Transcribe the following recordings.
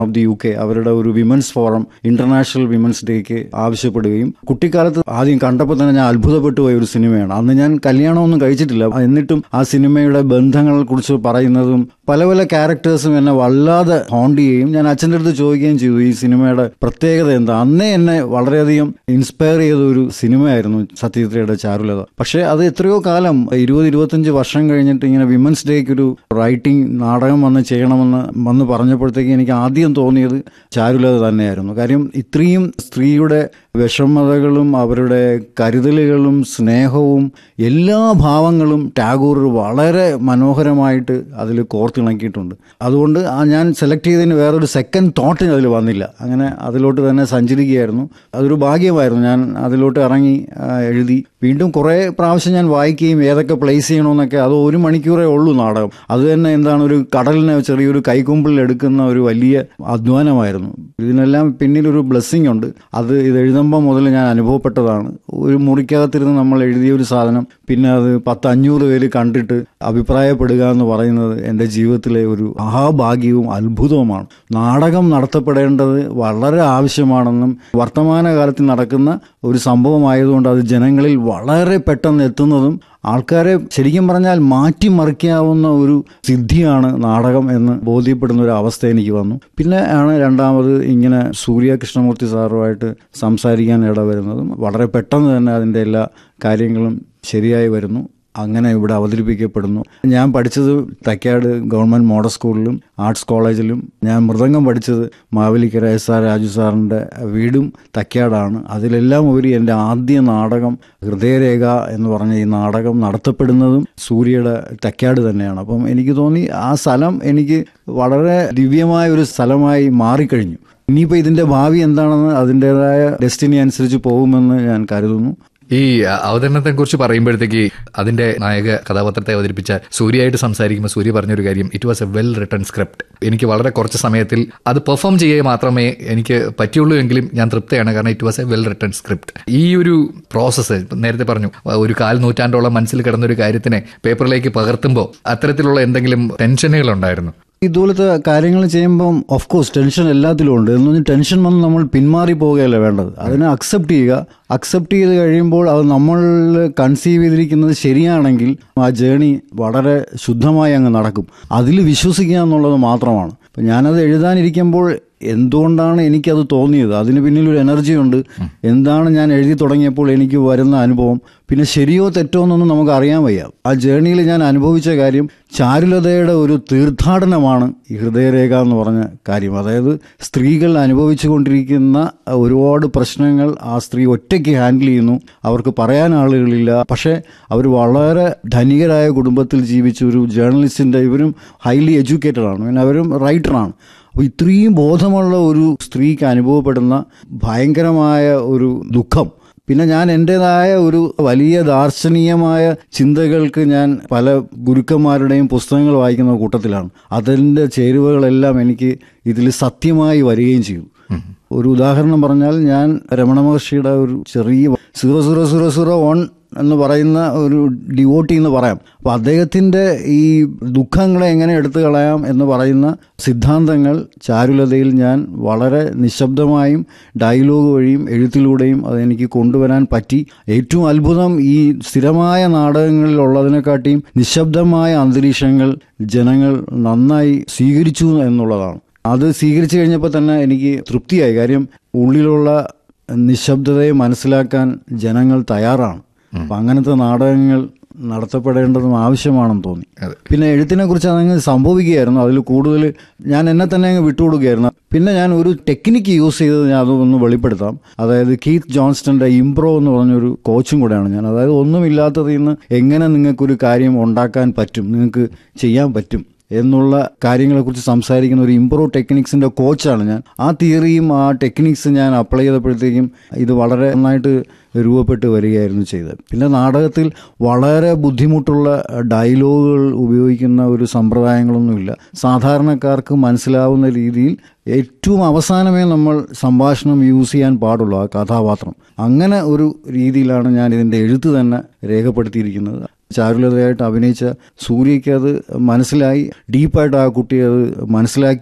Of the U K അവരുടെ ഒരു women's forum international women's ഡേക്ക് ആവശ്യപ്പെടുകയും കുട്ടിക്കാലത്ത് ആദ്യം കണ്ടപ്പോൾ തന്നെ ഞാൻ അത്ഭുതപ്പെട്ടു പോയ ഒരു സിനിമയാണ് അന്ന് ഞാൻ കല്യാണമൊന്നും കഴിച്ചിട്ടില്ല എന്നിട്ടും ആ സിനിമയുടെ ബന്ധങ്ങളെ കുറിച്ച് പറയുന്നതും പല പല ക്യാരക്ടേഴ്സും എന്നെ വല്ലാതെ ഹോണ്ട് ചെയ്യുകയും ഞാൻ അച്ഛൻ്റെ അടുത്ത് ചോദിക്കുകയും ചെയ്തു ഈ സിനിമയുടെ പ്രത്യേകത എന്താ അന്നേ എന്നെ വളരെയധികം ഇൻസ്പയർ ചെയ്ത ഒരു സിനിമയായിരുന്നു സത്യജിത്രയുടെ ചാരുലത പക്ഷേ അത് എത്രയോ കാലം ഇരുപത് ഇരുപത്തഞ്ച് വർഷം കഴിഞ്ഞിട്ട് ഇങ്ങനെ വിമൻസ് ഡേക്ക് ഒരു റൈറ്റിംഗ് നാടകം വന്ന് ചെയ്യണമെന്ന് വന്ന് പറഞ്ഞപ്പോഴത്തേക്ക് എനിക്ക് ആദ്യം തോന്നിയത് ചാരുലത തന്നെയായിരുന്നു കാര്യം ഇത്രയും സ്ത്രീയുടെ വിഷമതകളും അവരുടെ കരുതലുകളും സ്നേഹവും എല്ലാ ഭാവങ്ങളും ടാഗോർ വളരെ മനോഹരമായിട്ട് അതിൽ കോർത്തിണക്കിയിട്ടുണ്ട് അതുകൊണ്ട് ആ ഞാൻ സെലക്ട് ചെയ്തതിന് വേറൊരു സെക്കൻഡ് തോട്ട് അതിൽ വന്നില്ല അങ്ങനെ അതിലോട്ട് തന്നെ സഞ്ചരിക്കുകയായിരുന്നു അതൊരു ഭാഗ്യമായിരുന്നു ഞാൻ അതിലോട്ട് ഇറങ്ങി ആ, എഴുതി വീണ്ടും കുറേ പ്രാവശ്യം ഞാൻ വായിക്കുകയും ഏതൊക്കെ പ്ലേസ് ചെയ്യണമെന്നൊക്കെ അത് ഒരു മണിക്കൂറേ ഉള്ളൂ നാടകം അത് തന്നെ എന്താണ് ഒരു കടലിനെ ചെറിയൊരു കൈക്കുമ്പിളിൽ എടുക്കുന്ന ഒരു വലിയ അധ്വാനമായിരുന്നു ഇതിനെല്ലാം പിന്നിലൊരു ബ്ലെസ്സിങ് ഉണ്ട് അത് ഇത് എഴുതുമ്പോൾ മുതൽ ഞാൻ അനുഭവപ്പെട്ടതാണ് ഒരു മുറിക്കകത്തിരുന്ന് നമ്മൾ എഴുതിയ ഒരു സാധനം പിന്നെ അത് പത്ത് അഞ്ഞൂറ് പേര് കണ്ടിട്ട് അഭിപ്രായപ്പെടുക എന്ന് പറയുന്നത് എൻ്റെ ജീവിതത്തിലെ ഒരു മഹാഭാഗ്യവും അത്ഭുതവുമാണ് നാടകം നടത്തപ്പെടേണ്ടത് വളരെ ആവശ്യമാണെന്നും വർത്തമാനകാലത്തിൽ നടക്കുന്ന ഒരു സംഭവമായതുകൊണ്ട് അത് ജനങ്ങളിൽ വളരെ പെട്ടെന്ന് എത്തുന്നതും ആൾക്കാരെ ശരിക്കും പറഞ്ഞാൽ മാറ്റിമറിക്കാവുന്ന ഒരു സിദ്ധിയാണ് നാടകം എന്ന് ബോധ്യപ്പെടുന്ന ഒരു അവസ്ഥ എനിക്ക് വന്നു പിന്നെ ആണ് രണ്ടാമത് ഇങ്ങനെ സൂര്യ കൃഷ്ണമൂർത്തി സാറുമായിട്ട് സംസാരിക്കാൻ ഇടവരുന്നതും വളരെ പെട്ടെന്ന് തന്നെ അതിൻ്റെ എല്ലാ കാര്യങ്ങളും ശരിയായി വരുന്നു അങ്ങനെ ഇവിടെ അവതരിപ്പിക്കപ്പെടുന്നു ഞാൻ പഠിച്ചത് തൈക്കാട് ഗവൺമെൻറ് മോഡൽ സ്കൂളിലും ആർട്സ് കോളേജിലും ഞാൻ മൃദംഗം പഠിച്ചത് മാവേലിക്കര എസ് ആർ രാജു സാറിൻ്റെ വീടും തൈക്കാടാണ് അതിലെല്ലാം ഉപരി എൻ്റെ ആദ്യ നാടകം ഹൃദയരേഖ എന്ന് പറഞ്ഞ ഈ നാടകം നടത്തപ്പെടുന്നതും സൂര്യയുടെ തൈക്കാട് തന്നെയാണ് അപ്പം എനിക്ക് തോന്നി ആ സ്ഥലം എനിക്ക് വളരെ ദിവ്യമായ ഒരു സ്ഥലമായി മാറിക്കഴിഞ്ഞു ഇനിയിപ്പോൾ ഇതിൻ്റെ ഭാവി എന്താണെന്ന് അതിൻ്റെതായ ഡെസ്റ്റിനി അനുസരിച്ച് പോകുമെന്ന് ഞാൻ കരുതുന്നു ഈ അവതരണത്തെ കുറിച്ച് പറയുമ്പോഴത്തേക്ക് അതിന്റെ നായക കഥാപാത്രത്തെ അവതരിപ്പിച്ച സൂര്യയായിട്ട് സംസാരിക്കുമ്പോൾ സൂര്യ പറഞ്ഞൊരു കാര്യം it was a well written script എനിക്ക് വളരെ കുറച്ച് സമയത്തിൽ അത് പെർഫോം ചെയ്യുക മാത്രമേ എനിക്ക് പറ്റുള്ളൂ എങ്കിലും ഞാൻ തൃപ്തിയാണ് കാരണം it was a well written script ഈ ഒരു പ്രോസസ്സ് നേരത്തെ പറഞ്ഞു ഒരു കാൽ നൂറ്റാണ്ടോളം മനസ്സിൽ കിടന്ന ഒരു കാര്യത്തിനെ പേപ്പറിലേക്ക് പകർത്തുമ്പോൾ അത്തരത്തിലുള്ള എന്തെങ്കിലും ടെൻഷനുകൾ ഉണ്ടായിരുന്നു ഇതുപോലത്തെ കാര്യങ്ങൾ ചെയ്യുമ്പം ഓഫ് കോഴ്സ് ടെൻഷൻ എല്ലാത്തിലും ഉണ്ട് എന്ന് പറഞ്ഞാൽ ടെൻഷൻ വന്ന് നമ്മൾ പിന്മാറി പോവുകയല്ല വേണ്ടത് അതിനെ അക്സെപ്റ്റ് ചെയ്യുക അക്സെപ്റ്റ് ചെയ്ത് കഴിയുമ്പോൾ അത് നമ്മൾ കൺസീവ് ചെയ്തിരിക്കുന്നത് ശരിയാണെങ്കിൽ ആ ജേണി വളരെ ശുദ്ധമായി അങ്ങ് നടക്കും അതിൽ വിശ്വസിക്കുക എന്നുള്ളത് മാത്രമാണ് അപ്പം ഞാനത് എഴുതാനിരിക്കുമ്പോൾ എന്തുകൊണ്ടാണ് എനിക്കത് തോന്നിയത് അതിന് പിന്നിലൊരു എനർജി ഉണ്ട് എന്താണ് ഞാൻ എഴുതി തുടങ്ങിയപ്പോൾ എനിക്ക് വരുന്ന അനുഭവം പിന്നെ ശരിയോ തെറ്റോ എന്നൊന്നും നമുക്ക് അറിയാൻ വയ്യ ആ ജേണിയിൽ ഞാൻ അനുഭവിച്ച കാര്യം ചാരുലതയുടെ ഒരു തീർത്ഥാടനമാണ് ഈ ഹൃദയരേഖ എന്ന് പറഞ്ഞ കാര്യം അതായത് സ്ത്രീകൾ അനുഭവിച്ചു കൊണ്ടിരിക്കുന്ന ഒരുപാട് പ്രശ്നങ്ങൾ ആ സ്ത്രീ ഒറ്റയ്ക്ക് ഹാൻഡിൽ ചെയ്യുന്നു അവർക്ക് പറയാൻ ആളുകളില്ല പക്ഷേ അവർ വളരെ ധനികരായ കുടുംബത്തിൽ ജീവിച്ച ഒരു ജേർണലിസ്റ്റിൻ്റെ ഇവരും ഹൈലി എഡ്യൂക്കേറ്റഡ് ആണ് പിന്നെ അവരും റൈറ്ററാണ് അപ്പോൾ ഇത്രയും ബോധമുള്ള ഒരു സ്ത്രീക്ക് അനുഭവപ്പെടുന്ന ഭയങ്കരമായ ഒരു ദുഃഖം പിന്നെ ഞാൻ എൻ്റെതായ ഒരു വലിയ ദാർശനീയമായ ചിന്തകൾക്ക് ഞാൻ പല ഗുരുക്കന്മാരുടെയും പുസ്തകങ്ങൾ വായിക്കുന്ന കൂട്ടത്തിലാണ് അതിൻ്റെ ചേരുവകളെല്ലാം എനിക്ക് ഇതിൽ സത്യമായി വരികയും ചെയ്തു ഒരു ഉദാഹരണം പറഞ്ഞാൽ ഞാൻ രമണ മഹർഷിയുടെ ഒരു ചെറിയ zero zero zero zero one എന്ന് പറയുന്ന ഒരു ഡിവോട്ടി എന്ന് പറയാം അപ്പോൾ അദ്ദേഹത്തിൻ്റെ ഈ ദുഃഖങ്ങളെ എങ്ങനെ എടുത്തു കളയാം എന്ന് പറയുന്ന സിദ്ധാന്തങ്ങൾ ചാരുലതയിൽ ഞാൻ വളരെ നിശബ്ദമായും ഡയലോഗ് വഴിയും എഴുത്തിലൂടെയും അതെനിക്ക് കൊണ്ടുവരാൻ പറ്റി ഏറ്റവും അത്ഭുതം ഈ സ്ഥിരമായ നാടകങ്ങളിലുള്ളതിനെക്കാട്ടിയും നിശബ്ദമായ അന്തരീക്ഷങ്ങൾ ജനങ്ങൾ നന്നായി സ്വീകരിച്ചു എന്നുള്ളതാണ് അത് സ്വീകരിച്ചു കഴിഞ്ഞപ്പോൾ തന്നെ എനിക്ക് തൃപ്തിയായി കാര്യം ഉള്ളിലുള്ള നിശബ്ദതയെ മനസ്സിലാക്കാൻ ജനങ്ങൾ തയ്യാറാണ് അപ്പം അങ്ങനത്തെ നാടകങ്ങൾ നടത്തപ്പെടേണ്ടതും ആവശ്യമാണെന്ന് തോന്നി അതെ. പിന്നെ എഴുത്തിനെ കുറിച്ച് അതങ്ങ് സംഭവിക്കുകയായിരുന്നു അതിൽ കൂടുതൽ ഞാൻ എന്നെ തന്നെ അങ്ങ് വിട്ടുകൊടുക്കുകയായിരുന്നു പിന്നെ ഞാൻ ഒരു ടെക്നിക്ക് യൂസ് ചെയ്തത് ഞാൻ അതൊന്ന് വെളിപ്പെടുത്താം അതായത് കീത്ത് ജോൺസ്റ്റന്റെ ഇംപ്രോ എന്ന് പറഞ്ഞൊരു കോച്ചും കൂടെയാണ് ഞാൻ അതായത് ഒന്നുമില്ലാത്തതിൽ നിന്ന് എങ്ങനെ നിങ്ങൾക്കൊരു കാര്യം ഉണ്ടാക്കാൻ പറ്റും നിങ്ങൾക്ക് ചെയ്യാൻ പറ്റും എന്നുള്ള കാര്യങ്ങളെക്കുറിച്ച് സംസാരിക്കുന്ന ഒരു ഇംപ്രൂവ് ടെക്നിക്സിൻ്റെ കോച്ചാണ് ഞാൻ ആ തിയറിയും ആ ടെക്നിക്സ് ഞാൻ അപ്ലൈ ചെയ്തപ്പോഴത്തേക്കും ഇത് വളരെ നന്നായിട്ട് രൂപപ്പെട്ട് വരികയായിരുന്നു ചെയ്തത് പിന്നെ നാടകത്തിൽ വളരെ ബുദ്ധിമുട്ടുള്ള ഡയലോഗുകൾ ഉപയോഗിക്കുന്ന ഒരു സമ്പ്രദായങ്ങളൊന്നുമില്ല സാധാരണക്കാർക്ക് മനസ്സിലാവുന്ന രീതിയിൽ ഏറ്റവും അവസാനമേ നമ്മൾ സംഭാഷണം യൂസ് ചെയ്യാൻ പാടുള്ളൂ ആ കഥാപാത്രം അങ്ങനെ ഒരു രീതിയിലാണ് ഞാൻ ഇതിൻ്റെ എഴുത്ത് തന്നെ രേഖപ്പെടുത്തിയിരിക്കുന്നത് ചാരുലതയായിട്ട് അഭിനയിച്ച സൂര്യയ്ക്ക് അത് മനസ്സിലായി ഡീപ്പായിട്ട് ആ കുട്ടി അത് മനസ്സിലാക്കി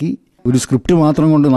ഒരു സ്ക്രിപ്റ്റ് മാത്രം കൊണ്ട്